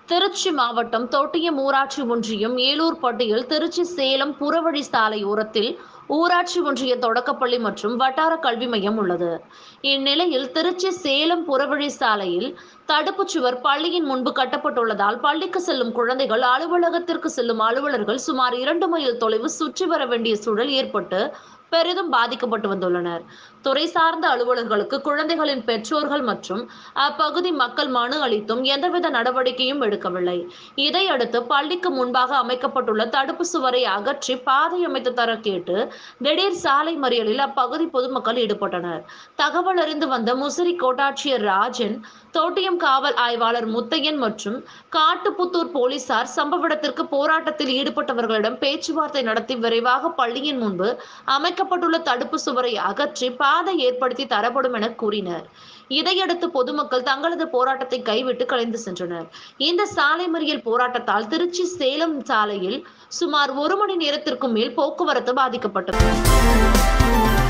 திருச்சி மாவட்டம் தொட்டியம் ஊராட்சி ஒன்றியம் ஏலூர்பட்டியில் திருச்சி சேலம் புறவழி சாலை ஓரத்தில் ஊராட்சி ஒன்றிய தொடக்கப்பள்ளி மற்றும் வட்டார கல்வி மையம் உள்ளது இந்நிலையில் திருச்சி சேலம் புறவழி சாலையில் தடுப்புச் சுவர் பள்ளியின் முன்பு கட்டப்பட்டுள்ளதால் பள்ளிக்கு செல்லும் குழந்தைகள் அலுவலகத்திற்கு செல்லும் அலுவலர்கள் சுமார் இரண்டு மைல் தொலைவு சுற்றி வர வேண்டிய சூழல் ஏற்பட்டு பெரிதும் பாதிக்கப்பட்டு வந்துள்ளனர் துறை சார்ந்த அலுவலர்களுக்கு குழந்தைகளின் பெற்றோர்கள் மற்றும் அப்பகுதி மக்கள் மனு அளித்தும் எந்தவித நடவடிக்கையும் எடுக்கவில்லை இதையடுத்து பள்ளிக்கு முன்பாக அமைக்கப்பட்டுள்ள தடுப்பு சுவரை அகற்றி பாதை அமைத்து தர கேட்டு திடீர் சாலை மறியலில் அப்பகுதி பொதுமக்கள் ஈடுபட்டனர் தகவல் அறிந்து வந்த முசிறி கோட்டாட்சியர் ராஜன் தோட்டியம் காவல் ஆய்வாளர் முத்தையன் மற்றும் காட்டுப்புத்தூர் போலீசார் சம்பவ இடத்திற்கு போராட்டத்தில் ஈடுபட்டவர்களிடம் பேச்சுவார்த்தை நடத்தி விரைவாக பள்ளியின் முன்பு அமைக்கப்பட்டுள்ள தடுப்பு சுவரை அகற்றி பாதை ஏற்படுத்தி தரப்படும் என கூறினர் இதையடுத்து பொதுமக்கள் தங்களது போராட்டத்தை கைவிட்டு கலைந்து சென்றனர் இந்த சாலை மறியல் போராட்டத்தால் திருச்சி சேலம் சாலையில் சுமார் ஒரு மணி நேரத்திற்கு மேல் போக்குவரத்து பாதிக்கப்பட்டது